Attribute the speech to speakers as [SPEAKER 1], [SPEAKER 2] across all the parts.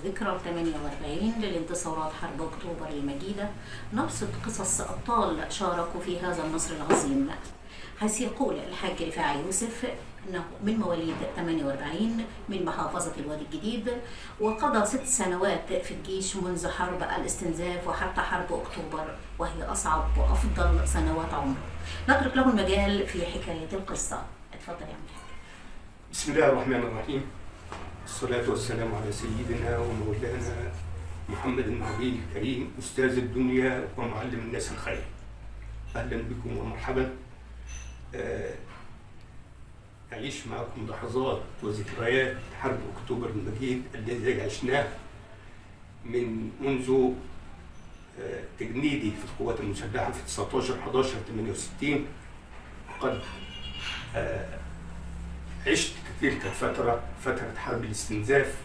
[SPEAKER 1] ذكرى 48 للانتصارات حرب أكتوبر المجيدة نبسط قصص أبطال شاركوا في هذا النصر العظيم حيث يقول الحاج رفاعي يوسف أنه من مواليد 48 من محافظة الوادي الجديد وقضى ست سنوات في الجيش منذ حرب الاستنزاف وحتى حرب أكتوبر وهي أصعب وأفضل سنوات عمره نترك له المجال في حكاية القصة اتفضل يا عم الحاج
[SPEAKER 2] بسم الله الرحمن الرحيم الصلاة والسلام على سيدنا ومولانا محمد النبي الكريم أستاذ الدنيا ومعلم الناس الخير أهلا بكم ومرحبا آه، أعيش معكم لحظات وذكريات حرب أكتوبر المجيد الذي عشناه من منذ آه، تجنيدي في القوات المسلحة في 19 11 68 وقد آه، عشت تلك الفترة فترة حرب الاستنزاف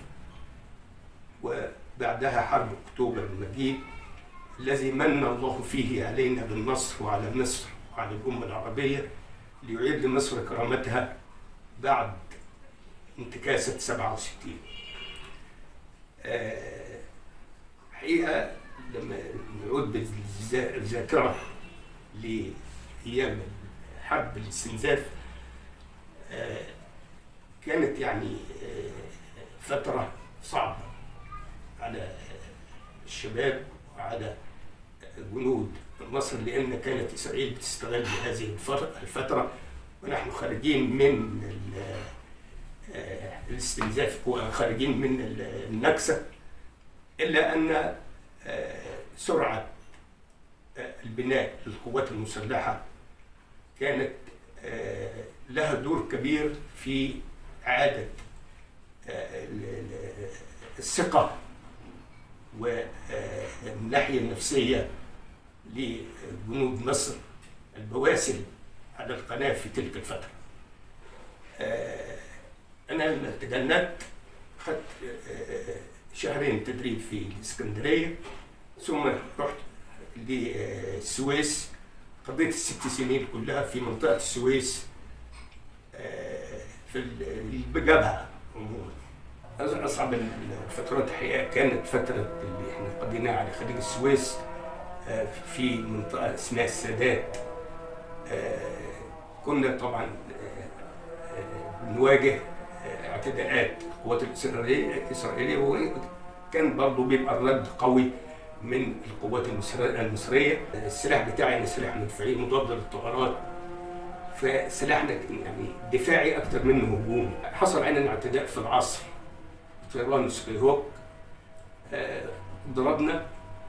[SPEAKER 2] وبعدها حرب أكتوبر المجيد الذي من الله فيه علينا بالنصر وعلى مصر وعلى الأمة العربية ليعيد لمصر كرامتها بعد انتكاسة 67 آه، حقيقة لما نعود بالذاكرة لأيام حرب الاستنزاف آه، كانت يعني آه، فترة صعبة على الشباب وعلى جنود مصر لأن كانت إسرائيل بتستغل هذه الفر- الفترة ونحن خارجين من ال- آه، الاستنزاف وخارجين من ال- النكسة إلا أن آه، سرعة آه، البناء للقوات المسلحة كانت آه، لها دور كبير في إعادة آه، ال- ال- الثقة والناحية النفسية لجنود مصر البواسل على القناة في تلك الفترة آه، أنا لما تجندت خدت آه، شهرين تدريب في الإسكندرية ثم رحت للسويس قضيت الست سنين كلها في منطقة السويس آه، في ال- الجبهة عموما أص- أصعب الفترات الحقيقة كانت فترة اللي احنا قضيناها على خليج السويس آه، في منطقة اسمها السادات آه، كنا طبعا آه، آه، بنواجه آه، اعتداءات القوات الإسرائيلية الإسرائيلية وكان برضه بيبقى الرد قوي من القوات المصر- المصرية السلاح بتاعي أنا سلاح مدفعي مضاد للطائرات فسلاحنا يعني دفاعي أكتر منه هجوم حصل علينا اعتداء في العصر طيران سكاي هوك آه، ضربنا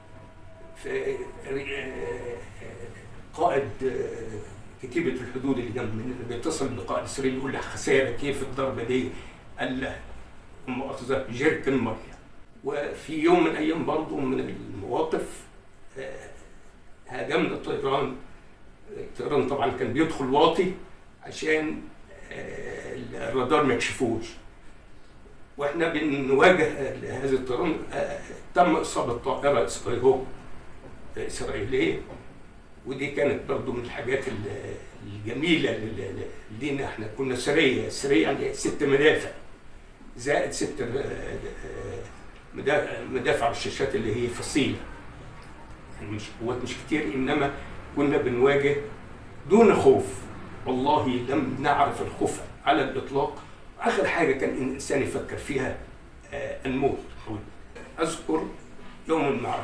[SPEAKER 2] في آه، قائد آه، كتيبة الحدود اللي جنب مننا بيتصل بقائد اسرائيل يقول له خسارة كيف الضربة دي؟ قال له مؤاخذة جيركن مية وفي يوم من الأيام برضه من المواقف آه، هاجمنا طيران الطيران طبعا كان بيدخل واطي عشان آه، الرادار ما يكشفوش واحنا بنواجه هذا الطيران آه، تم اصابه طائره سكاي هوك اسرائيليه ودي كانت برضو من الحاجات ال- الجميله اللي- اللي لينا احنا كنا سريه سريه يعني ست مدافع زائد ست آه، آه، مدا- مدافع الشاشات اللي هي فصيله يعني مش قوات مش كتير انما كنا بنواجه دون خوف والله لم نعرف الخوف على الاطلاق اخر حاجه كان الانسان يفكر فيها آه، الموت اذكر يوم المعركه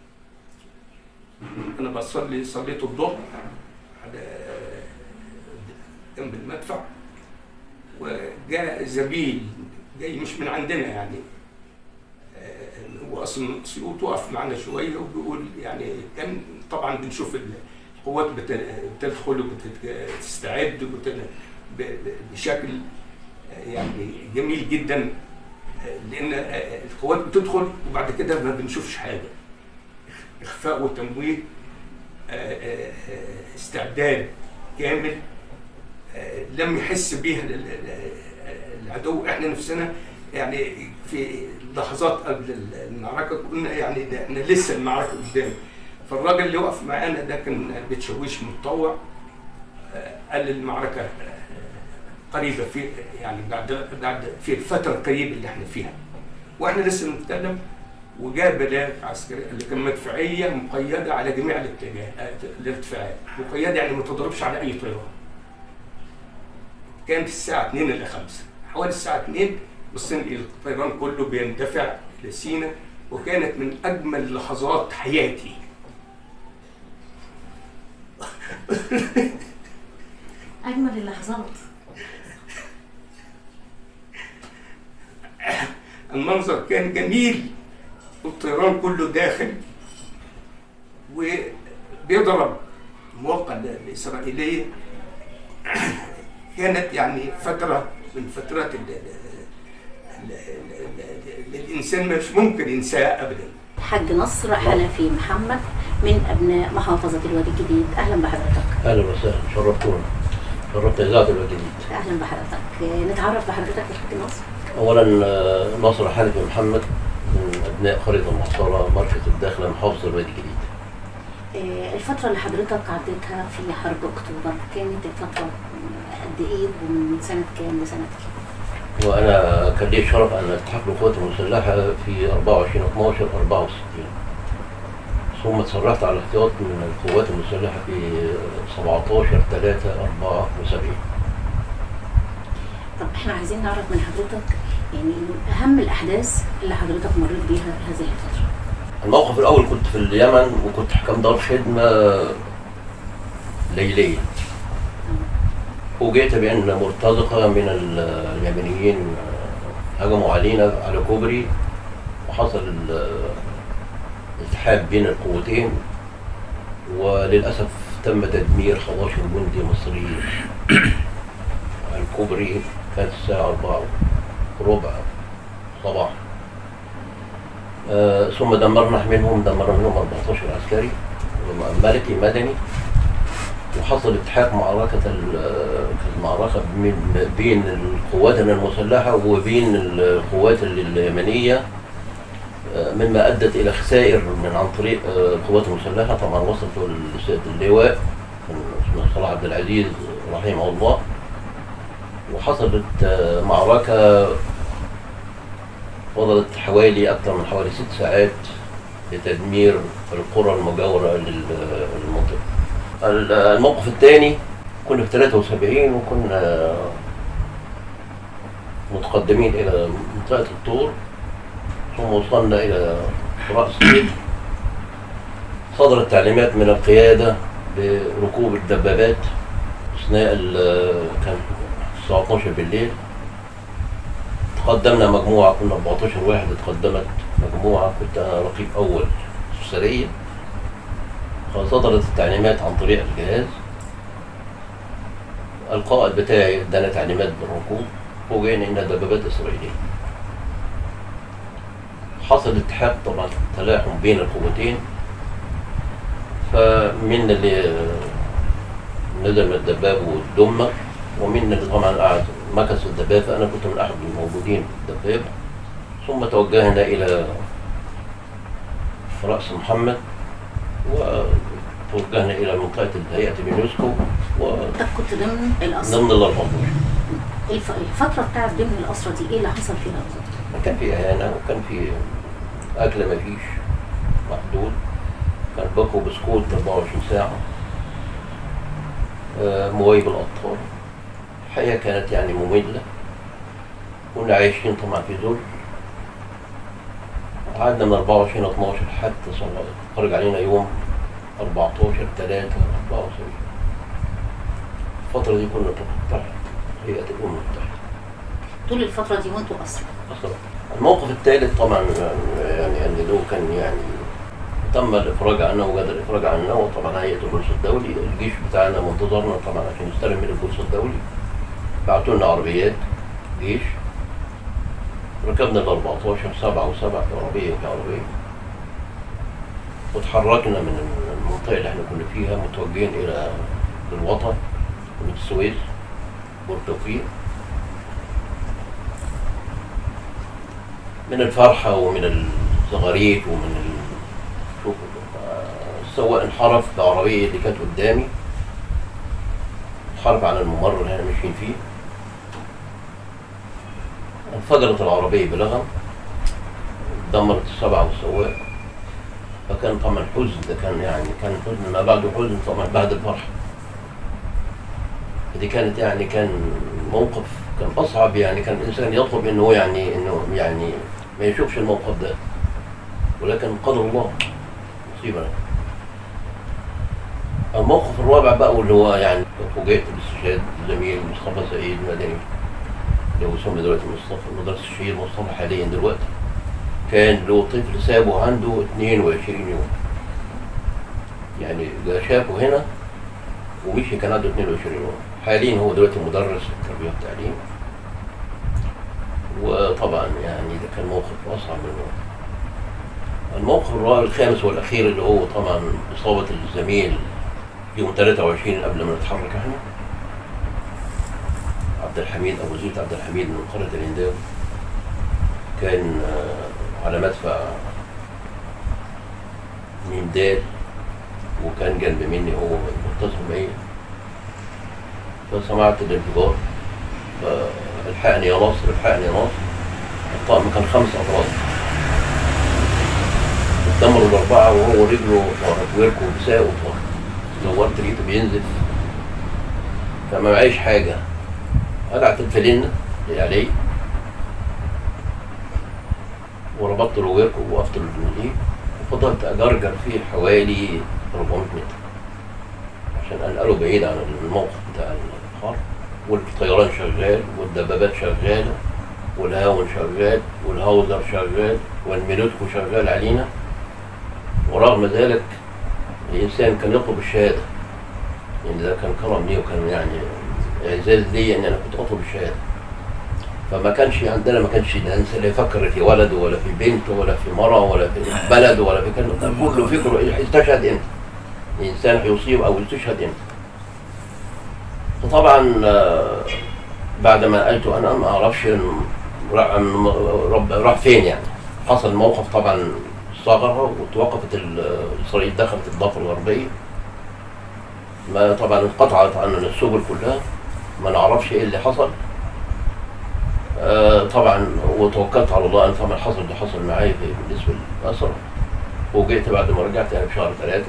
[SPEAKER 2] انا بصلي صليت الظهر على جنب المدفع وجاء زميل جاي مش من عندنا يعني آه، هو اصلا من اسيوط وقف معنا شويه وبيقول يعني كان طبعا بنشوف القوات بت- بتدخل وبتستعد وبت- ب- ب- بشكل آه، يعني جميل جدا آه، لان آه، القوات بتدخل وبعد كده ما بنشوفش حاجه اخفاء وتمويه آه، آه، آه، استعداد كامل آه، لم يحس بيها ال- ال- ال- العدو احنا نفسنا يعني في لحظات قبل المعركه قلنا يعني ده احنا لسه المعركه قدام فالراجل اللي وقف معانا ده كان بتشويش متطوع آه، قال المعركه آه، قريبه في يعني بعد بعد في الفتره القريبه اللي احنا فيها واحنا لسه بنتكلم وجاب بلاغ عسكري اللي كان مدفعيه مقيده على جميع الاتجاه الارتفاعات مقيده يعني ما تضربش على اي طيران كانت الساعه 2 الا 5 حوالي الساعه 2 بصينا الطيران كله بيندفع لسينا وكانت من اجمل لحظات حياتي
[SPEAKER 1] اجمل اللحظات
[SPEAKER 2] المنظر كان جميل والطيران كله داخل وبيضرب المواقع الإسرائيلية كانت يعني فترة من فترات ال ال ال ال الإنسان مش ممكن ينساها أبدا
[SPEAKER 1] الحاج نصر حنفي محمد من ابناء محافظه الوادي الجديد اهلا بحضرتك
[SPEAKER 3] اهلا وسهلا شرفتونا شرفت اذاعه الوادي الجديد
[SPEAKER 1] اهلا بحضرتك نتعرف بحضرتك يا حاج نصر
[SPEAKER 3] اولا آه، ناصر حنفي محمد من ابناء قريه المحصره مركز الداخله محافظه الوادي الجديد
[SPEAKER 1] آه، الفترة اللي حضرتك عديتها في حرب أكتوبر كانت الفترة قد إيه ومن سنة كام لسنة كام؟
[SPEAKER 3] وانا كان لي الشرف ان التحق بالقوات المسلحه في 24 12 64 ثم تسرعت على الاحتياط من القوات المسلحه في 17 3 74
[SPEAKER 1] طب إحنا عايزين نعرف من حضرتك يعني أهم الأحداث اللي حضرتك مريت بيها هذه الفترة.
[SPEAKER 3] الموقف الاول كنت في اليمن وكنت حكام دار خدمه ليليه فوجئت بان مرتزقه من ال- اليمنيين هجموا علينا على كوبري وحصل ال- التحاب بين القوتين وللاسف تم تدمير 11 جندي مصريين الكوبري كانت الساعه 4 ربع صباحا آه، ثم دمرنا منهم دمرنا منهم 14 عسكري ملكي مدني وحصل اتحاد معركة ال- كانت معركة من بين القوات المسلحة وبين القوات اليمنية آه، مما أدت إلى خسائر من عن طريق آه، القوات المسلحة طبعا وصلت للسيد اللواء كان اسمه صلاح عبد العزيز رحمه الله وحصلت آه، معركة فضلت حوالي أكثر من حوالي ست ساعات لتدمير القرى المجاورة لل- للمنطقة. ال- الموقف الثاني كنا في 73 وكنا متقدمين إلى منطقة الطور ثم وصلنا إلى رأس السيل صدرت تعليمات من القيادة بركوب الدبابات أثناء ال- كان الساعة 12 بالليل تقدمنا مجموعة كنا 14 واحد اتقدمت مجموعة كنت أنا رقيب أول في السرية فصدرت التعليمات عن طريق الجهاز القائد بتاعي ادانا تعليمات بالركوب فوجئنا انها دبابات اسرائيليه حصل اتحاد طبعا تلاحم بين القوتين فمن اللي نزل من الدباب واتدمر ومن اللي طبعا قعد مكث الدباب فانا كنت من احد الموجودين في الدباب ثم توجهنا الى راس محمد وتوجهنا الى منطقه هيئه اليونسكو
[SPEAKER 1] حضرتك كنت ضمن الأسرة.
[SPEAKER 3] وضمن ال 14
[SPEAKER 1] الف... الفترة بتاعت ضمن الأسرة دي إيه اللي حصل فيها بالظبط؟
[SPEAKER 3] كان في اهانه وكان في اكل مفيش محدود كان باكو بسكوت 24 ساعه آه، موايب الاطفال الحقيقه كانت يعني ممله كنا عايشين طبعا في ذل قعدنا من 24 12 حتى صلى خرج علينا يوم 14 3 74 الفترة دي كنا تحت هيئة الأمم المتحدة
[SPEAKER 1] طول الفترة دي وأنتوا أسرى.
[SPEAKER 3] أصلاً. الموقف الثالث طبعا يعني ان له كان يعني تم الافراج عنا وجد الافراج عنا وطبعا هيئه البوليس الدولي الجيش بتاعنا منتظرنا طبعا عشان يستلم من البوليس الدولي بعتوا لنا عربيات جيش ركبنا ال 14 سبعة وسبعة في عربية في عربية وتحركنا من المنطقة اللي احنا كنا فيها متوجهين إلى الوطن من السويس والتوفيق من الفرحة ومن الزغاريت ومن ال... شوف آه، السواق انحرف بعربية اللي كانت قدامي انحرف عن الممر اللي احنا ماشيين فيه انفجرت العربية بلغم دمرت السبعة والسواق فكان طبعا حزن ده كان يعني كان حزن ما بعده حزن طبعا بعد الفرح دي كانت يعني كان موقف كان اصعب يعني كان الانسان يطلب انه يعني انه يعني ما يشوفش الموقف ده ولكن قدر الله مصيبه الموقف الرابع بقى واللي هو يعني فوجئت باستشهاد زميل مصطفى سعيد مدني اللي هو يسمى دلوقتي مصطفى مدرسة الشهير مصطفى حاليا دلوقتي كان له طفل سابه عنده 22 يوم يعني ده شافه هنا ومشي كان عنده 22 يوم حاليا هو دلوقتي مدرس في التربية والتعليم وطبعا يعني ده كان موقف أصعب من الموقف الموقف الرابع الخامس والأخير اللي هو طبعا إصابة الزميل يوم 23 قبل ما نتحرك احنا عبد الحميد أبو زيد عبد الحميد من قرية الهنداوي كان آه، على مدفع ميم دال وكان جنب مني هو متصل بيا فسمعت الانفجار فالحقني يا ناصر الحقني يا ناصر الطقم كان خمس أفراد اتدمروا الأربعة وهو رجله طارت وركه بساق وطار دورت لقيته بينزف فما معيش حاجة قلعت الفلينة اللي عليه وربطت له وركه ووقفت له الجنيه وفضلت أجرجر فيه حوالي 400 متر عشان أنقله بعيد عن الموقف بتاع الحرب والطيران شغال والدبابات شغالة والهاون شغال والهاوزر شغال والميلوتكو شغال علينا ورغم ذلك الإنسان كان يطلب الشهادة يعني ده كان كرم لي وكان يعني إعزاز لي إن أنا كنت أطلب الشهادة فما كانش عندنا ما كانش الإنسان لا يفكر في ولده ولا في بنته ولا في مرأة ولا في بلده ولا في كان كان كله فكره إيه هيستشهد إمتى الإنسان هيصيب أو يستشهد إمتى فطبعا آه، بعد ما قلت أنا ما أعرفش إن- راح رب- راح فين يعني حصل موقف طبعا ثغرة وتوقفت ال- إسرائيل دخلت الضفة الغربية ما طبعا انقطعت عن السبل كلها ما نعرفش ايه اللي حصل آه طبعا وتوكلت على الله ان طبعا حصل اللي حصل معايا في- بالنسبه للاسرى وجئت بعد ما رجعت يعني في شهر ثلاثة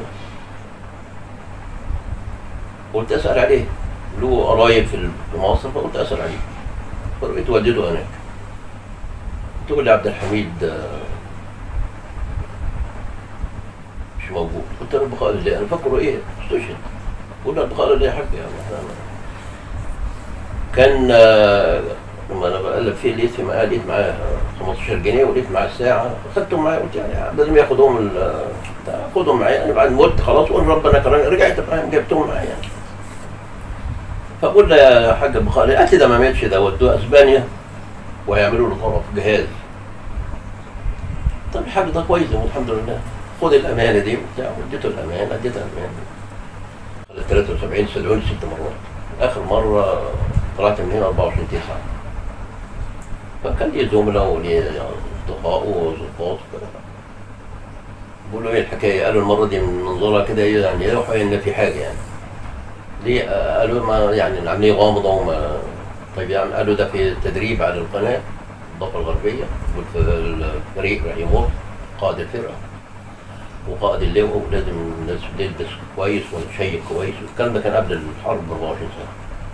[SPEAKER 3] قلت اسال عليه له قرايب في في مصر فقلت اسال عليه فلقيت والدته هناك تقول لي عبد الحميد آه، مش موجود قلت له البقاء لله انا فاكره ايه استشهد قلنا البقاء لله يا حاج يعني احنا كان آه، لما انا بقلب فيه لقيت في معاه لقيت معاه 15 جنيه ولقيت معاه الساعه خدتهم معايا قلت يعني لازم ياخدهم ال- بتاع، خدهم معايا انا بعد ما مت خلاص وان ربنا كرمني رجعت معاهم جبتهم معايا يعني فقلت له يا حاج البقاء لله قالت لي ده ما ماتش ده ودوه اسبانيا وهيعملوا له طرف جهاز طب الحاج ده كويس والحمد لله خد الامانه دي وبتاع اديته الامانه اديته الامانه خلال 73 سلعوني ست مرات اخر مره طلعت من هنا 24 9 فكان لي زملاء ولي اصدقاء وظباط بقول له ايه الحكايه؟ قالوا المره دي من منظورها كده ايه يعني يوحي ان في حاجه يعني ليه؟ آه، قالوا ما يعني العمليه غامضه وما طيب يعني قالوا ده في تدريب على القناه الضفه الغربيه والفريق راح يمر قائد الفرقه وقائد اللواء ولازم الناس تلبس كويس ونشيك كويس الكلام ده كان قبل الحرب ب 24 سنه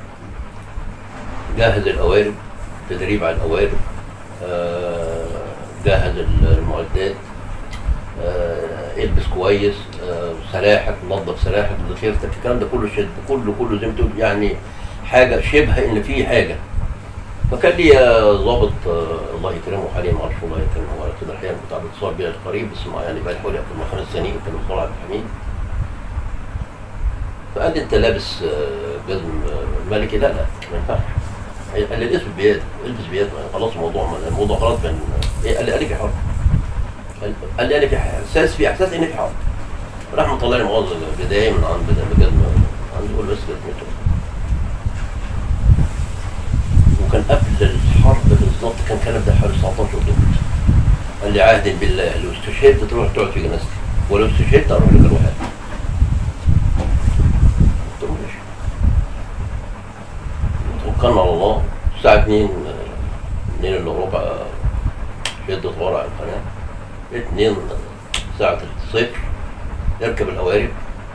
[SPEAKER 3] جهز القوارب تدريب على القوارب آه، جهز المعدات آه، البس كويس آه، سلاحك نظف سلاحك ذخيرتك الكلام ده كله شد كله كله زي ما تقول يعني حاجه شبه ان في حاجه فكان لي آه، ضابط آه، الله يكرمه حاليا ما اعرفش الله يكرمه ولا كده احيانا كنت على اتصال بيه قريب بس ما يعني بقى حوالي اكثر من خمس سنين كان مصطفى عبد الحميد فقال لي انت لابس آه، جزم آه، ملكي لا لا ما ينفعش قال لي البس بيد البس بيد خلاص الموضوع ما- الموضوع خلاص كان إيه، قال لي قال لي في حرب قال- قال لي انا في احساس في احساس ان في حرب راح مطلع لي مؤاخذه بدايه من عند بجد عندي يقول بس جزمته وكان قبل الحرب بالظبط كان كان ده حوالي 19 دولار قال لي عهد بالله لو استشهدت تروح تقعد في جنازتي ولو استشهدت اروح لك الواحد قلت له ماشي توكلنا على الله الساعة 2 2 الا ربع شدت ورا القناة اتنين ساعة الصفر نركب القوارب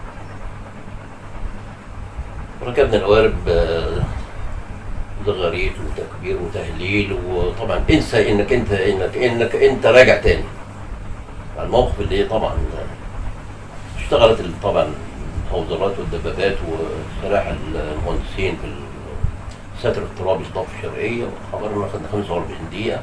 [SPEAKER 3] ركبنا القوارب آه، زغاريت وتكبير وتهليل وطبعا انسى انك انت انك انك انت راجع تاني الموقف اللي طبعا اشتغلت ال- طبعا الهوزرات والدبابات وسلاح المهندسين في الستر الترابي الضفه الشرقيه وخبرنا خدنا 45 دقيقه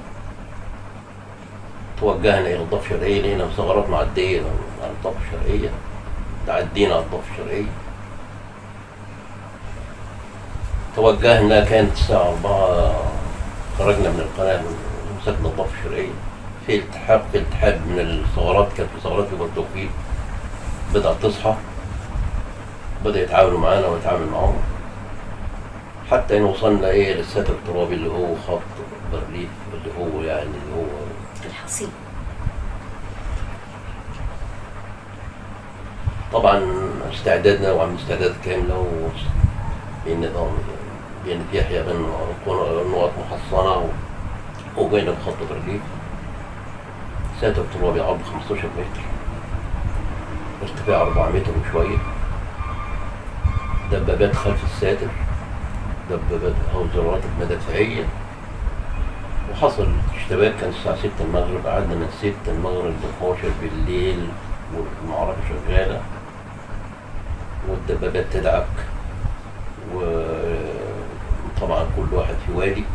[SPEAKER 3] توجهنا الى الضفه الشرقيه لقينا ثغرات معديه على الضفه الشرقيه تعدينا على الضفه الشرقيه توجهنا كانت الساعة 4 خرجنا من القناة ومسكنا الضفة الشرقية في التحاب في التحاب من الثغرات كانت في ثغرات في بورتوفيق بدأت تصحى بدأ يتعاملوا معانا ونتعامل معاهم حتى ان وصلنا ايه للساتر الترابي اللي هو خط برليف اللي هو يعني اللي هو
[SPEAKER 1] الحصين
[SPEAKER 3] طبعا استعدادنا وعمل استعداد كاملة بنظام بين يحيى بين نقط محصنة و- وبين بخط برليف ساتر ترابي عرض 15 متر ارتفاع 4 متر وشوية دبابات خلف الساتر دبابات هوزرات المدافعية وحصل اشتباك كان الساعة 6 المغرب قعدنا من 6 المغرب ل 12 بالليل والمعركة شغالة والدبابات تدعك وطبعا كل واحد في وادي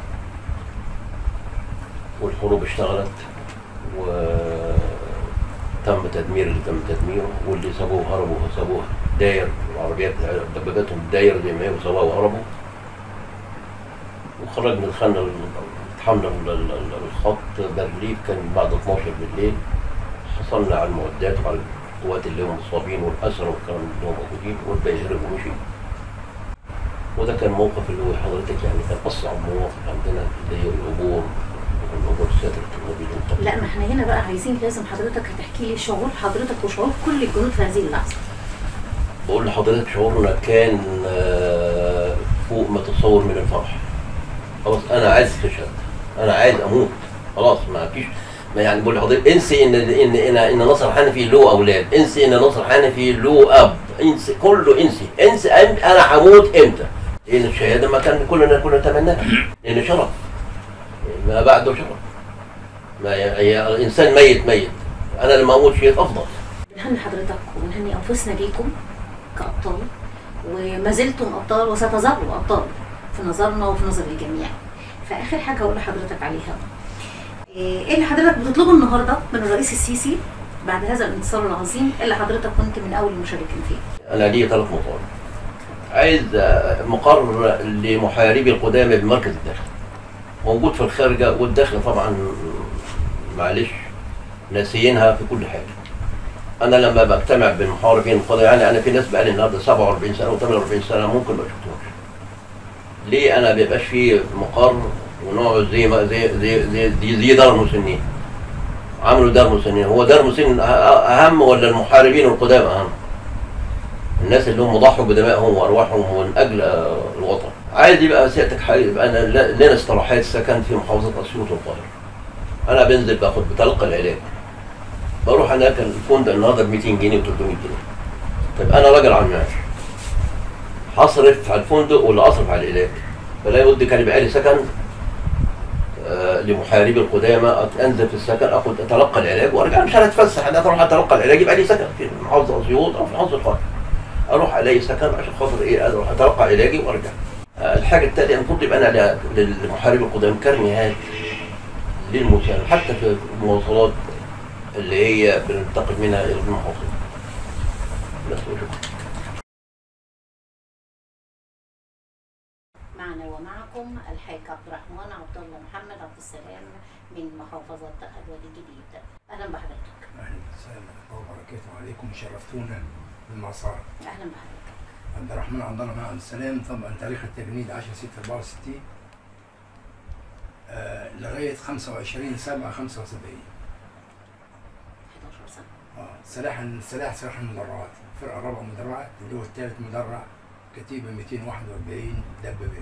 [SPEAKER 3] والحروب اشتغلت وتم تدمير اللي تم تدميره واللي سابوه هربوا سابوه داير العربيات دباباتهم داير زي ما هي وسابوها وهربوا وخرجنا دخلنا ال- اتحملنا ال- ال- ال- الخط برليف كان بعد 12 بالليل حصلنا على المعدات وعلى القوات اللي هم مصابين والأسرى والكلام اللي هم موجودين والباقي هرب ومشي وده كان موقف اللي هو حضرتك يعني كان أصعب مواقف عندنا اللي هي العبور العبور الساتر الترابي اللي
[SPEAKER 1] لا ما احنا هنا بقى عايزين لازم حضرتك هتحكي لي شعور حضرتك وشعور كل الجنود في هذه اللحظه
[SPEAKER 3] بقول لحضرتك شعورنا كان آه، فوق ما تتصور من الفرح خلاص انا عايز استشهد انا عايز اموت خلاص ما فيش ما يعني بقول لحضرتك انسي ان ان ان ان ناصر حنفي له اولاد انسي ان ناصر حنفي له اب انسي كله انسي انسي أن- انا هموت امتى لان الشهاده ما كان كلنا كنا نتمناها لان شرف ما بعده شرف ما ي- هي انسان ميت ميت انا لما اموت شيء افضل
[SPEAKER 1] بنهني حضرتك وبنهني انفسنا بيكم كابطال وما زلتم ابطال وستظلوا ابطال في نظرنا وفي نظر الجميع فاخر حاجه اقول لحضرتك عليها ايه اللي حضرتك بتطلبه النهارده من الرئيس السيسي بعد هذا الانتصار العظيم اللي حضرتك كنت من اول المشاركين فيه
[SPEAKER 3] انا لي ثلاث مطالب عايز آه، مقر لمحاربي القدامى بمركز الداخل موجود في الخارجه والداخل طبعا معلش ناسيينها في كل حاجه انا لما بجتمع بالمحاربين القضاء يعني انا في ناس بقالي النهارده 47 سنه و48 سنه ممكن ما شفتهمش ليه انا بيبقاش في مقر ونقعد زي ما زي زي زي, زي, زي دار مسنين عملوا دار مسنين هو دار مسن اهم ولا المحاربين القدامى اهم الناس اللي هم ضحوا بدمائهم وارواحهم من اجل آه، الوطن عايز يبقى سيادتك حاجه يبقى انا ل- لنا اصطلاحات سكن في محافظه اسيوط والقاهره انا بنزل باخد بتلقى العلاج بروح هناك الفندق النهارده ب 200 جنيه و 300 جنيه طيب انا راجل على المعاش هصرف على الفندق ولا اصرف على العلاج فلا يود كان يبقى لي سكن آه، لمحاربي القدامى أت- انزل في السكن اخد اتلقى العلاج وارجع مش هنتفسح انا اروح اتلقى العلاج يبقى لي سكن في محافظه اسيوط او في محافظه القاهره اروح الاقي سكن عشان خاطر ايه اروح اتلقى علاجي وارجع آه، الحاجه الثانيه المفروض يبقى انا ل- للمحارب القدامى كرنيهات للمساعدة حتى في المواصلات اللي هي بننتقل منها الى المحافظه بس وشكرا
[SPEAKER 1] معنا ومعكم الحاج عبد الرحمن عبد الله محمد عبد السلام من محافظه الوادي الجديد اهلا بحضرتك
[SPEAKER 4] اهلا وسهلا الله وبركاته عليكم شرفتونا بالمسار
[SPEAKER 1] اهلا بحضرتك
[SPEAKER 4] عبد الرحمن عبد الله عبد السلام طبعا تاريخ التجنيد 10 6 64 آه لغايه 25 7 75
[SPEAKER 1] 11 سنه
[SPEAKER 4] اه سلاح السلاح سلاح المدرعات فرقه رابعه مدرعه اللي هو الثالث مدرع كتيبه 241 دبابات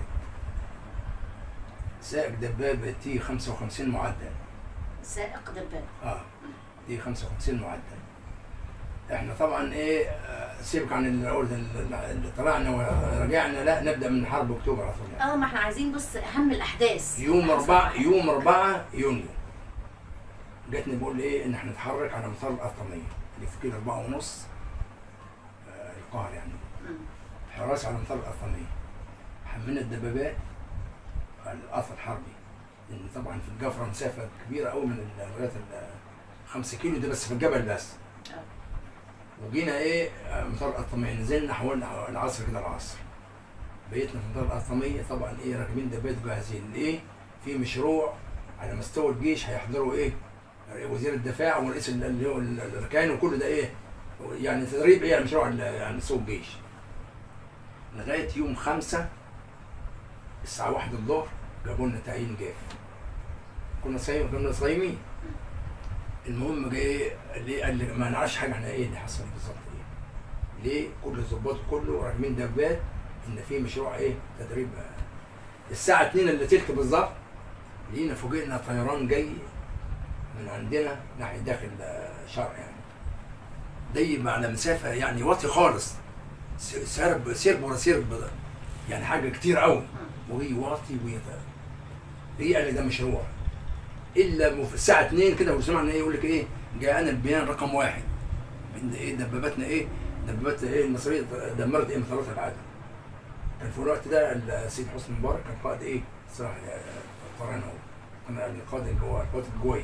[SPEAKER 4] سائق دبابه تي 55 معدل
[SPEAKER 1] سائق دبابه
[SPEAKER 4] اه دي 55 معدل احنا طبعا ايه آه، سيبك عن اللي قلت اللي طلعنا ورجعنا لا نبدا من حرب اكتوبر على طول يعني.
[SPEAKER 1] اه ما احنا عايزين بس اهم الاحداث
[SPEAKER 4] يوم 4 يوم 4 يونيو جاتني بيقول ايه ان احنا نتحرك على مطار القطاميه اللي في كيلو 4 ونص آه، القاهره يعني
[SPEAKER 1] مم.
[SPEAKER 4] حراس على مطار القطاميه حملنا الدبابات على القطر الحربي لان طبعا في الجفره مسافه كبيره قوي من ال- لغايه ال 5 كيلو ده بس في الجبل بس
[SPEAKER 1] آه.
[SPEAKER 4] وجينا ايه آه، مطار القطاميه نزلنا حولنا العصر كده العصر بيتنا في مطار القطاميه طبعا ايه راكبين دبابات جاهزين ليه؟ في مشروع على مستوى الجيش هيحضروا ايه؟ وزير الدفاع ورئيس ال- اللي هو ال- الاركان وكل ده ايه؟ يعني تدريب ايه على مشروع ال- على مستوى الجيش. لغايه يوم خمسة الساعه واحدة الظهر جابوا لنا تعيين جاف. كنا صايمين كنا صايمين. المهم جه ايه ليه قال لي ما نعرفش حاجه احنا ايه اللي حصل بالظبط ايه. ليه كل الظباط كله راكبين دبابات ان في مشروع ايه تدريب آه، الساعه 2 الا تلت بالظبط لقينا فوجئنا طيران جاي من عندنا ناحيه داخل آه، شرق يعني جاي على مسافه يعني واطي خالص س- سرب سرب ورا سرب يعني حاجه كتير قوي وهي واطي وهي هي قال لي ده مشروع الا مف- الساعه 2 كده وسمعنا ايه يقول لك ايه جاءنا البيان رقم واحد ان ايه دباباتنا ايه دبابات ايه المصريه دمرت ايه مطارات العدو كان في الوقت ده السيد حسني مبارك كان قائد ايه صراحه الطيران هو كان القائد الجو- القوات الجويه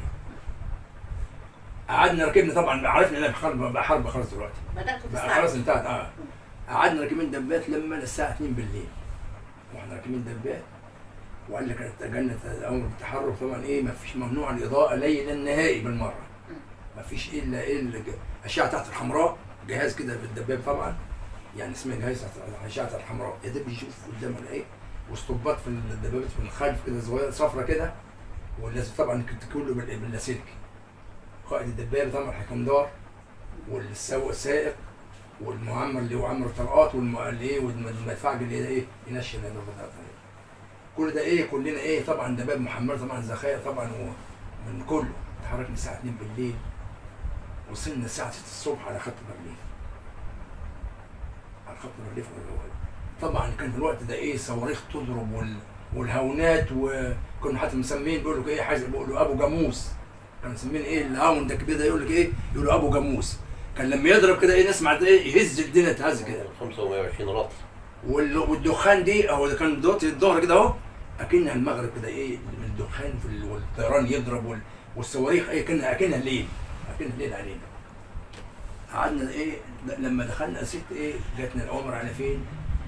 [SPEAKER 4] قعدنا ركبنا طبعا عرفنا ان حرب بقى حرب خلاص دلوقتي
[SPEAKER 1] بداتوا
[SPEAKER 4] بقى خلاص
[SPEAKER 1] تستعدوا
[SPEAKER 4] انتهت اه قعدنا راكبين دبات لما الساعه 2 بالليل واحنا راكبين دبات وقال لك جنة الامر بالتحرك طبعا ايه ما فيش ممنوع الاضاءه ليلا نهائي بالمره ما فيش الا ايه الج- اشعه تحت الحمراء جهاز كده في الدباب طبعا يعني اسمه جهاز تحت اشعه تحت الحمراء يا دوب يشوف قدامه ايه واسطوبات في الدبابات في الخلف كده صغيره صفرة كده واللازم طبعا كنت كله بال- باللاسلكي قائد الدبابه طبعا الحكمدار والسواق السائق والمعمر اللي هو عمر الطلقات والم- اللي ايه والمدفعج اللي هي ايه ينشن الضربات كل ده ايه كلنا ايه طبعا دباب محمله طبعا ذخائر طبعا ومن كله اتحركنا الساعه 2 بالليل وصلنا الساعه 6 الصبح على خط برلين على خط برلين طبعا كان في الوقت ده ايه صواريخ تضرب وال والهاونات وكنا حتى مسمين بيقول لك ايه حاجه بيقولوا ابو جاموس كانوا مسمين ايه الهاون ده كبير ده يقول لك ايه يقولوا ابو جاموس كان لما يضرب كده ايه نسمع ده ايه يهز الدنيا تهز كده
[SPEAKER 3] 520 رطل
[SPEAKER 4] وال- والدخان دي او ده كان دلوقتي الظهر كده اهو اكنها المغرب كده ايه من الدخان في ال- والطيران يضرب وال- والصواريخ ايه كأنها اكنها الليل اكنها الليل علينا قعدنا ايه ل- لما دخلنا ست ايه جاتنا الاوامر على فين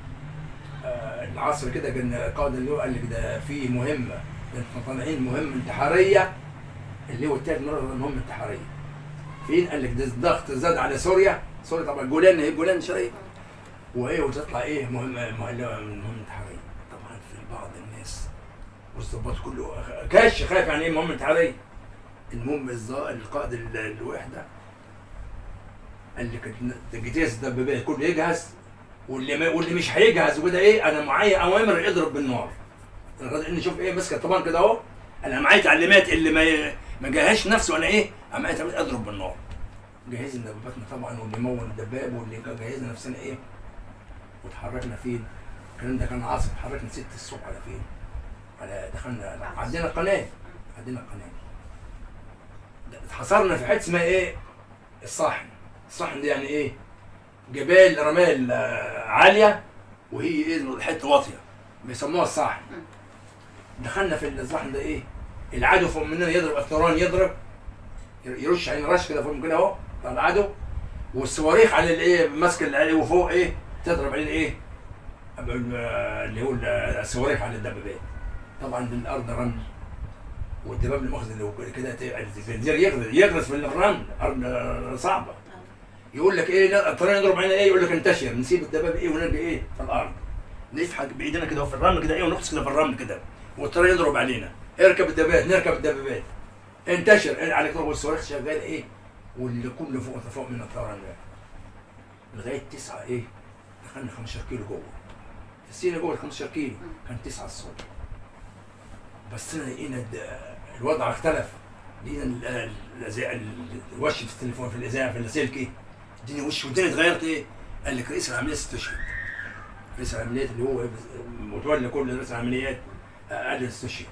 [SPEAKER 4] آه العصر كده كان قائد اللي هو قال لك ده في مهمه ده انتوا طالعين مهمه انتحاريه اللي هو التالت مره مهمه انتحاريه فين قال لك ده الضغط زاد على سوريا سوريا طبعا جولان هي جولان شرقي وايه وتطلع ايه مهمه مهمه مهمه انتحاريه طبعا في بعض الناس والظباط كله كاش خايف يعني ايه مهمه انتحاريه المهم الظا- القائد ال- الوحده قال لك الجهاز الدبابات كله يجهز واللي ما واللي مش هيجهز وكده ايه انا معايا اوامر اضرب بالنار لغايه ان شوف ايه ماسكه طبعا كده اهو انا معايا تعليمات اللي ما ي- ما جهزش نفسه انا ايه معايا تعليمات اضرب بالنار جهزنا دباباتنا طبعا واللي مون الدباب واللي جهزنا نفسنا ايه وتحركنا فين الكلام ده كان عصر اتحركنا 6 الصبح على فين على دخلنا عدينا القناه عدينا القناه ده اتحصرنا في حته اسمها ايه الصاحن الصاحن دي يعني ايه جبال رمال آه، عاليه وهي ايه حته واطيه بيسموها الصاحن دخلنا في الصاحن ده ايه العدو فوق مننا يضرب الطيران يضرب يرش عين رش كده فوق كده اهو بتاع العدو والصواريخ على الايه ماسكه العلي وفوق ايه تضرب عليه ايه اللي هو الصواريخ على الدبابات طبعا الارض رمل والدباب المؤخذ اللي هو كده ت- الزنزير يغرز يغرز في الرمل ارض صعبه يقول لك ايه لا الطيران يضرب علينا ايه يقول لك انتشر نسيب الدباب ايه ونرجع ايه في الارض نفحك بايدينا كده في الرمل كده ايه ونغطس كده في الرمل كده والطيران يضرب علينا اركب الدبابات نركب الدبابات انتشر إيه عليك ضرب الصواريخ شغال ايه واللي كله فوق فوق من الطيران ده لغايه تسعة ايه دخلنا 15 كيلو جوه السينا جوه 15 كيلو كان 9 الصبح بس لقينا الد- الوضع اختلف لقينا ال- ال- الأزا- ال- الوش في التليفون في الاذاعه في اللاسلكي الدنيا وش والدنيا اتغيرت ايه؟ قال لك رئيس العمليات استشهد رئيس العمليات اللي هو متولى كل رئيس العمليات آه، قال استشهد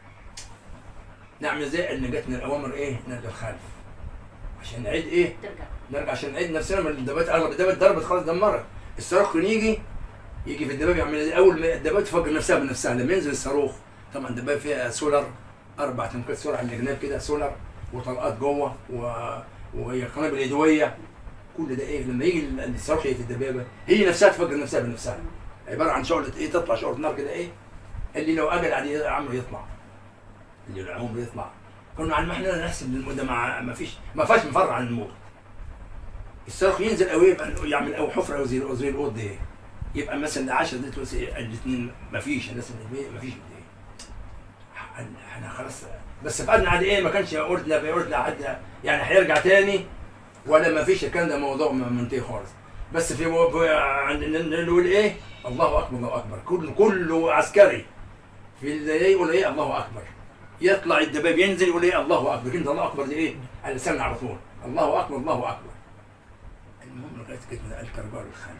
[SPEAKER 4] نعمل ازاي؟ ان جاتنا الاوامر ايه؟ نرجع الخلف عشان نعيد ايه؟
[SPEAKER 1] ترجع
[SPEAKER 4] نرجع عشان نعيد نفسنا من الدبابات اغلب الدبابات ضربت خلاص دمرت الصاروخ كان يجي يجي في الدبابه يعمل إيه؟ اول ما الدبابه تفجر نفسها بنفسها لما ينزل الصاروخ طبعا الدبابه فيها سولار اربع تنكات سولار على الجناب كده سولار وطلقات جوه و... وهي قنابل يدويه كل ده ايه لما يجي ال- الصاروخ يجي في الدبابه هي نفسها تفجر نفسها بنفسها عباره عن شعله ايه تطلع شعله نار كده ايه اللي لو اجل عليه عمره يطلع اللي لو عمره يطلع كنا عن ما احنا نحسب المده مع ما فيش ما فيهاش مفر عن الموت الصاروخ ينزل او يبقى يعمل او حفره زي زي الاوض دي يبقى مثلا 10 دقيقة تقول الاثنين ما فيش الناس اللي ما فيش احنا خلاص بس فقدنا على ايه ما كانش قلنا بيقولنا حد يعني هيرجع تاني ولا ما فيش الكلام ده موضوع منتهي خالص بس في مو- في- عندنا نقول ايه الله اكبر الله اكبر كل كله عسكري في اللي يقول ايه الله اكبر يطلع الدباب ينزل يقول ايه الله اكبر كلمه الله اكبر دي ايه على لساننا على طول الله اكبر الله اكبر المهم لغايه كده قال رجعوا للخلف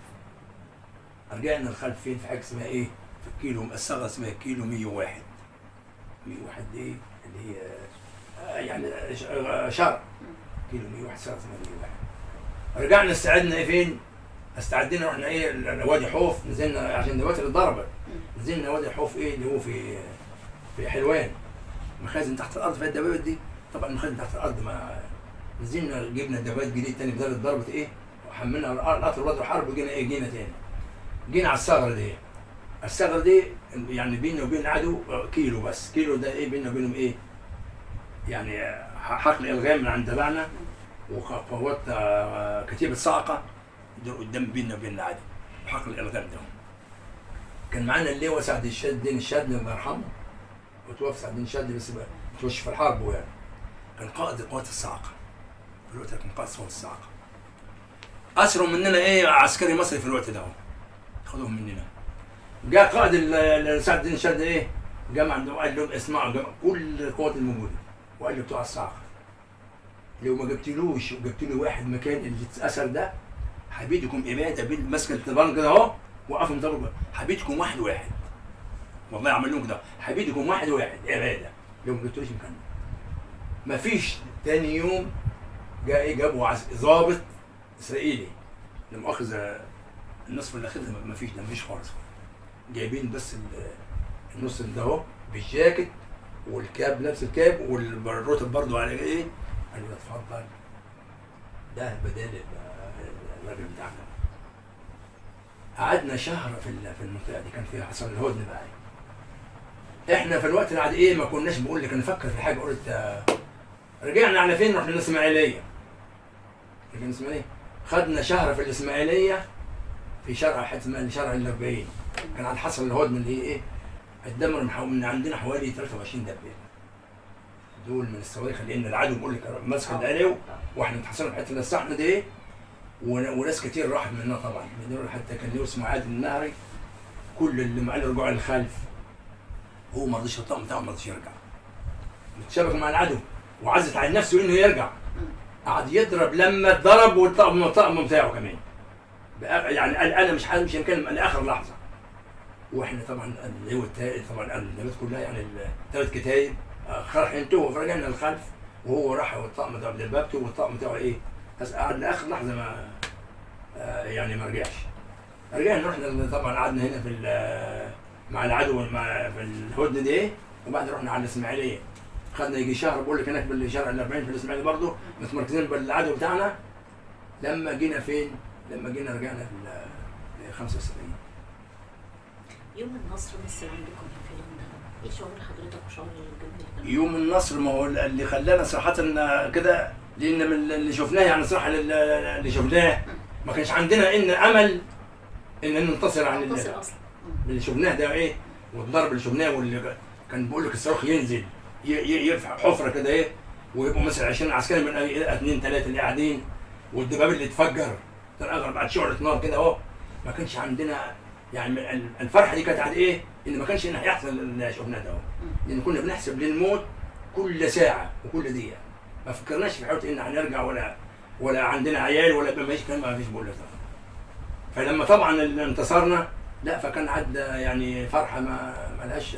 [SPEAKER 4] رجعنا الخلف فين في حاجه اسمها ايه في الكيلو الثغره اسمها كيلو 101 101 دي ايه اللي هي آه، يعني ش- آه، شرق كيلو 101 ثغره اسمها 101 رجعنا استعدنا ايه فين استعدينا رحنا ايه ال- وادي حوف نزلنا عشان دلوقتي اللي ضربت نزلنا وادي حوف ايه اللي هو في في حلوان مخازن تحت الارض فيها الدبابات دي طبعا المخازن تحت الارض ما نزلنا جبنا دبابات جديد تاني بدل ضربت ايه وحملنا القطر وضع حرب وجينا ايه جينا تاني جينا على الثغره دي الثغره دي يعني بيننا وبين العدو كيلو بس كيلو ده ايه بيننا وبينهم ايه يعني حقل الغام من عند تبعنا وقوات آه، كتيبه صاعقه دول قدام بيننا وبين العدو وحقل الالغام ده كان معانا اللواء سعد الشاذ الدين الشاذلي الله يرحمه وتوفى سعد الدين الشاذلي بس بقى توفى في الحرب هو يعني كان قائد قوات الصاعقه في الوقت ده كان قائد قوات الصاعقه اسروا مننا ايه عسكري مصري في الوقت ده خدوهم مننا جاء قائد ال- ال- سعد الدين الشاذلي ايه جمع عندهم قال لهم اسمعوا جمع كل القوات الموجوده وقال له بتوع الصاعقه لو ما جبتلوش وجبت له واحد مكان اللي اتأثر ده حبيتكم اباده بين ماسكه الطبان كده اهو وقفهم ضربوا حبيتكم واحد واحد والله عمل لهم كده حبيتكم واحد واحد اباده لو ما جبتلوش مكان ما فيش تاني يوم جاء ايه جابوا عس- ضابط اسرائيلي لا مؤاخذه النصف الاخير ده ما فيش ده مفيش خالص جايبين بس ال- النص ده اهو بالجاكيت والكاب نفس الكاب والروتب برضه على ايه قال له اتفضل ده بدل ال- الراجل بتاعنا قعدنا شهر في ال- في المنطقه دي كان فيها حصل الهدن بقى احنا في الوقت العادي ايه ما كناش بقول لك نفكر في حاجه قلت آه، رجعنا على فين رحنا الاسماعيليه رجعنا الاسماعيليه خدنا شهر في الاسماعيليه في شارع حته اسمها شارع الاربعين كان عند حصل الهدن اللي هي ايه الدمر من, حو... من عندنا حوالي 23 دبابه دول من الصواريخ لان العدو بيقول لك ماسك القلاوي واحنا اتحصلنا في حته الصحن دي ايه ون- وناس كتير راحت منها طبعا من دول حتى كان له اسمه عادل النهري كل اللي معاه رجوع للخلف هو ما رضيش الطقم بتاعه ما رضيش يرجع متشابك مع العدو وعزت على نفسه انه يرجع قعد يضرب لما اتضرب والطقم الطقم بتاعه كمان بقى- يعني قال انا مش ح- مش هنكلم لاخر لحظه واحنا طبعا اللي هو التا- طبعا النبات كلها يعني الثلاث كتايب آه، خرح انتهوا فرجعنا للخلف وهو راح والطقم بتاعه دبابته والطقم بتاعه ايه بس قعد لاخر لحظه ما آه، يعني ما رجعش رجعنا رحنا طبعا قعدنا هنا في ال- مع العدو مع في الهدنه دي ايه وبعدين رحنا على الاسماعيليه خدنا يجي شهر بقول لك هناك بالشارع ال 40 في الاسماعيليه برضه متمركزين بالعدو بتاعنا لما جينا فين؟ لما جينا رجعنا في ال 75
[SPEAKER 1] يوم النصر مثل عندكم في اليوم ده ايه شعور حضرتك وشعور الجمهور
[SPEAKER 4] يوم النصر ما هو اللي خلانا صراحة كده لأن من اللي شفناه يعني صراحة اللي شفناه ما كانش عندنا إن أمل إن ننتصر عن اللي,
[SPEAKER 1] منتصر اصلا مم.
[SPEAKER 4] اللي شفناه ده إيه والضرب اللي شفناه واللي كان بيقول لك الصاروخ ينزل ي- ي- يرفع حفرة كده إيه ويبقوا مثلا 20 عسكري من أي- اثنين ثلاثة اللي قاعدين والدباب اللي اتفجر كان أغرب بعد شعلة نار كده أهو ما كانش عندنا يعني ال- الفرحة دي كانت على إيه؟ إن ما كانش هنا هيحصل اللي شفناه ده أهو لأن كنا بنحسب للموت كل ساعه وكل دقيقه ما فكرناش في حاجه ان هنرجع ولا ولا عندنا عيال ولا ما فيش كلام ما فيش بقول لك فلما طبعا انتصرنا لا فكان عدى يعني فرحه ما ملهاش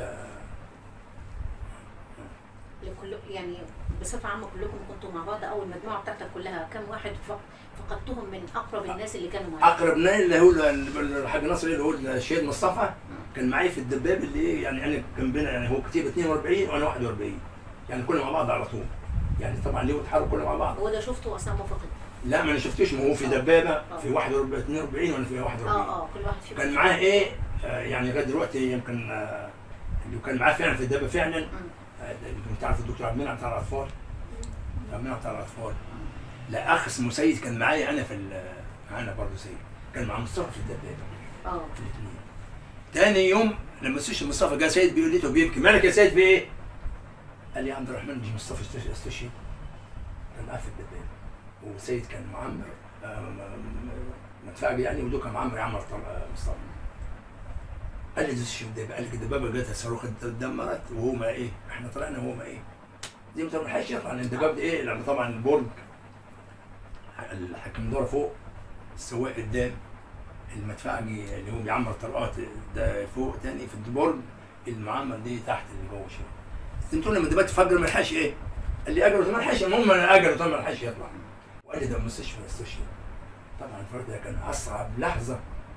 [SPEAKER 1] لكل يعني بصفه عامه كلكم كنتوا مع بعض او المجموعه بتاعتك كلها كم واحد ف- فقدتهم من اقرب الناس اللي كانوا معاك
[SPEAKER 4] اقرب ناس اللي هو ال- الحاج نصر اللي هو الشهيد مصطفى كان معي في الدباب اللي إيه يعني انا كان بينا يعني هو كتيب 42 وانا 41 يعني كنا مع بعض على طول يعني طبعا ليه وتحرك كنا مع بعض
[SPEAKER 1] هو ده شفته اصلا فقد
[SPEAKER 4] لا ما انا شفتوش ما هو في دبابه
[SPEAKER 1] آه.
[SPEAKER 4] في 41 42 وانا في
[SPEAKER 1] اه
[SPEAKER 4] 41
[SPEAKER 1] اه كل واحد فيكم
[SPEAKER 4] كان معاه ايه آه، يعني لغايه دلوقتي يمكن آه، اللي كان معاه فعلا في الدبابه فعلا
[SPEAKER 1] مم.
[SPEAKER 4] آه، يمكن تعرف الدكتور عبد المنعم بتاع الاطفال عبد المنعم بتاع الاطفال لا اخ اسمه سيد كان معايا انا في ال- معانا برضه سيد كان مع مصطفى في الدبابه
[SPEAKER 1] اه
[SPEAKER 4] الاثنين تاني يوم لما استشهد مصطفى جه سيد بيقول لي بيبكي مالك يا سيد في ايه؟ قال لي يا عبد الرحمن مش مصطفى استش- استشهد كان معاه في الدبابه وسيد كان معمر آه، م- م- متفاجئ يعني ودول كان معمر عمر طل- آه، مصطفى قال لي ده استشهد الدبابه قال لي الدبابه جت الصاروخ اتدمرت وهو ما ايه احنا طلعنا وهو ما ايه دي ما تلحقش يطلع لان الدبابه دي ايه لما طبعا البرج الحكم دور فوق السواق قدام المدفعجي اللي هو بيعمر طلقات ده فوق تاني في البرج المعمر دي تحت اللي جوه شويه انتوا لما الدبابه تفجر ما لحقش ايه؟ قال لي اجل ما لحقش المهم انا اجل طبعا ما لحقش يطلع وقال لي ده مستشفى استشهد طبعا الفرق ده كان اصعب لحظه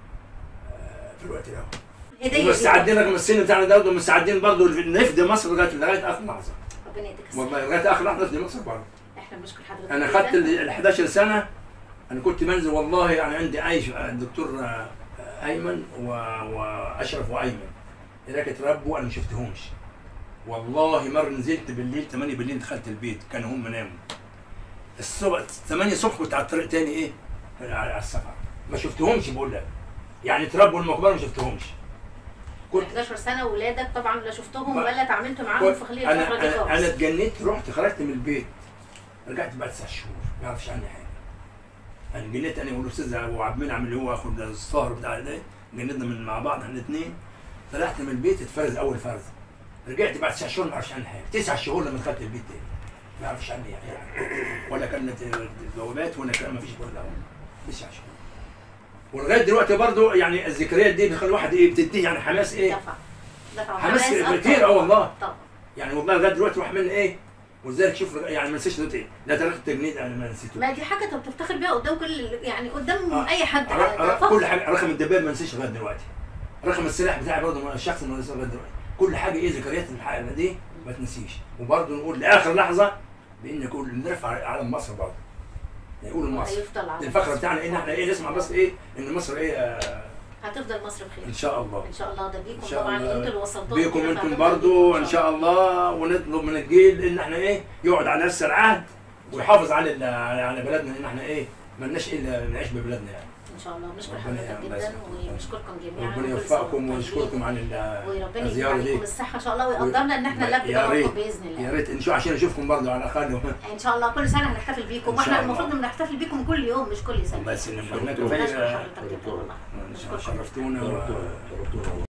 [SPEAKER 4] آه، في الوقت ده
[SPEAKER 1] هديه
[SPEAKER 4] ومستعدين رغم السن بتاعنا ده ومستعدين برضه نفدي مصر لغايه لغايه اخر لحظه
[SPEAKER 1] ربنا يديك الصحة.
[SPEAKER 4] والله لغايه اخر لحظه نفدي مصر برضه
[SPEAKER 1] احنا بنشكر حضرتك
[SPEAKER 4] انا
[SPEAKER 1] جداً.
[SPEAKER 4] خدت ال 11 سنه انا كنت بنزل والله يعني عندي عايش الدكتور آه، ايمن و- واشرف وايمن هناك اتربوا انا ما شفتهمش والله مره نزلت بالليل 8 بالليل دخلت البيت كانوا هم ناموا الصبح 8 الصبح كنت على الطريق تاني ايه على على السفر ما شفتهمش بقول لك يعني اتربوا المقبره ما شفتهمش كنت
[SPEAKER 1] 11 سنه واولادك طبعا لا شفتهم
[SPEAKER 4] ما-
[SPEAKER 1] ولا اتعاملت معاهم في خلال
[SPEAKER 4] انا
[SPEAKER 1] الفتره دي
[SPEAKER 4] انا انا
[SPEAKER 1] خالص
[SPEAKER 4] اتجنيت رحت خرجت من البيت رجعت بعد تسع شهور ما يعرفش عني حاجه انا جنيت انا والاستاذ ابو عبد المنعم اللي هو اخو الصهر بتاع ده جندنا من مع بعض احنا الاثنين طلعت من البيت اتفرز اول فرز رجعت بعد تسع شهور ما يعرفش عني حاجه تسع شهور لما دخلت البيت تاني ما يعرفش عني اي حاجه ولا كانت البوابات ولا كان ما فيش ولا تسع شهور ولغايه دلوقتي برضو يعني الذكريات دي بتخلي الواحد ايه بتديه يعني حماس ايه
[SPEAKER 1] دفع دفع
[SPEAKER 4] حماس
[SPEAKER 1] أكتر.
[SPEAKER 4] كتير، آه والله.
[SPEAKER 1] طبعا
[SPEAKER 4] يعني والله لغايه دلوقتي الواحد مني ايه ولذلك شوف يعني ما نسيتش نوت ايه لا تاريخ التجنيد انا ما نسيته
[SPEAKER 1] ما دي حاجه انت بتفتخر بيها قدام كل يعني قدام
[SPEAKER 4] آه.
[SPEAKER 1] اي حد
[SPEAKER 4] ر- ر-
[SPEAKER 1] فخر.
[SPEAKER 4] كل حاجه رقم الدباب ما نسيش لغايه دلوقتي رقم السلاح بتاعي برضه ما- الشخص ما نسيش لغايه دلوقتي كل حاجه ايه ذكريات الحقيقه دي ما تنسيش وبرضه نقول لاخر لحظه بان نقول نرفع علم مصر برضه يعني يقولوا مصر
[SPEAKER 1] هيفضل على
[SPEAKER 4] الفخر
[SPEAKER 1] مصر.
[SPEAKER 4] بتاعنا ان احنا ايه نسمع بس ايه ان مصر ايه آه
[SPEAKER 1] هتفضل مصر بخير
[SPEAKER 4] ان شاء الله
[SPEAKER 1] ان شاء الله ده
[SPEAKER 4] إن
[SPEAKER 1] بيكم
[SPEAKER 4] شاء
[SPEAKER 1] طبعا
[SPEAKER 4] الله.
[SPEAKER 1] انتوا اللي وصلتوا
[SPEAKER 4] بيكم
[SPEAKER 1] لكده،
[SPEAKER 4] انتم
[SPEAKER 1] فهتفضل
[SPEAKER 4] برضو
[SPEAKER 1] بيكم
[SPEAKER 4] ان شاء الله ونطلب من الجيل ان احنا ايه يقعد على نفس العهد ويحافظ على ال- على على بلدنا ان احنا ايه ما لناش الا نعيش ببلدنا يعني
[SPEAKER 1] ان شاء الله بنشكر
[SPEAKER 4] ربنا
[SPEAKER 1] حضرتك
[SPEAKER 4] يعمل
[SPEAKER 1] جدا
[SPEAKER 4] بس.
[SPEAKER 1] ونشكركم جميعا
[SPEAKER 4] ربنا
[SPEAKER 1] وكل سنة
[SPEAKER 4] يوفقكم
[SPEAKER 1] وانتم
[SPEAKER 4] ويشكركم
[SPEAKER 1] طيبين.
[SPEAKER 4] عن ال-
[SPEAKER 1] وربنا
[SPEAKER 4] الزياره
[SPEAKER 1] يديم
[SPEAKER 4] دي
[SPEAKER 1] عليكم الصحه ان شاء الله ويقدرنا ان احنا نلبي
[SPEAKER 4] يا ريت
[SPEAKER 1] دوركم باذن
[SPEAKER 4] يا
[SPEAKER 1] الله
[SPEAKER 4] ريت نشوف عشان نشوفكم برضو على الاقل
[SPEAKER 1] ان شاء الله كل سنه هنحتفل بيكم
[SPEAKER 4] إن
[SPEAKER 1] واحنا
[SPEAKER 4] شاء الله.
[SPEAKER 1] المفروض بنحتفل بيكم كل يوم مش كل سنه
[SPEAKER 4] الله يسلمك هناك
[SPEAKER 1] بنشكر
[SPEAKER 4] فايدة
[SPEAKER 1] حضرتك جدا والله بنشكركم
[SPEAKER 4] شرفتونا و-
[SPEAKER 3] شرفتونا